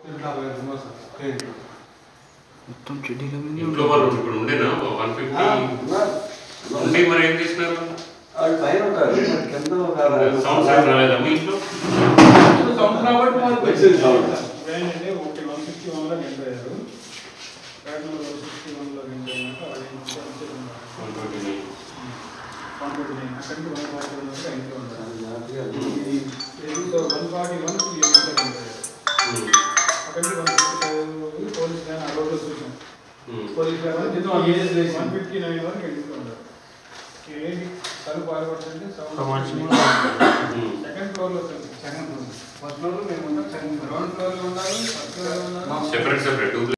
మొత్తం చెడ్డీల మీద ఇంట్లో వాళ్ళు ఇప్పుడు ఉండేనా వన్ ఫిఫ్టీ ఉండి మరి ఏం చేసినారు వాళ్ళు పైన ఉంటారు కింద ఒక సౌండ్స్ ఏం రాలేదా మీ ఇంట్లో వచ్చింది సౌండ్ ఏంటంటే ఒకటి వన్ సిక్స్టీ వన్లో నింపారు రాజమండ్రి వన్ సిక్స్టీ వన్లో నింపాక వాళ్ళు ఏం చేశారు? One twenty nine one twenty nine అక్కడి నుంచి వన్ ఫార్టీ వన్ వరకు ఇంట్లో ఉంటారు ఇది ఇది వన్ ఫార్టీ వన్ నింపారు అక్కడి నుంచి one fifty five police van ఆ రోడ్లో చూసాం police van one fifty nine వరకు ఇంట్లో ఉంటారు ఏంటి తలుపు పాల్పడుతుంటే సౌండ్ సెకండ్ ఫ్లోర్లో సెకండ్ ఫ్లోర్ ఫస్ట్ ఫ్లోర్ మేము ఉంటాం సెకండ్ గ్రౌండ్ ఫ్లోర్లో ఉన్నారు ఫస్ట్ ఫ్లోర్లో ఉన్నారు సెపరేట్ సెపరేట్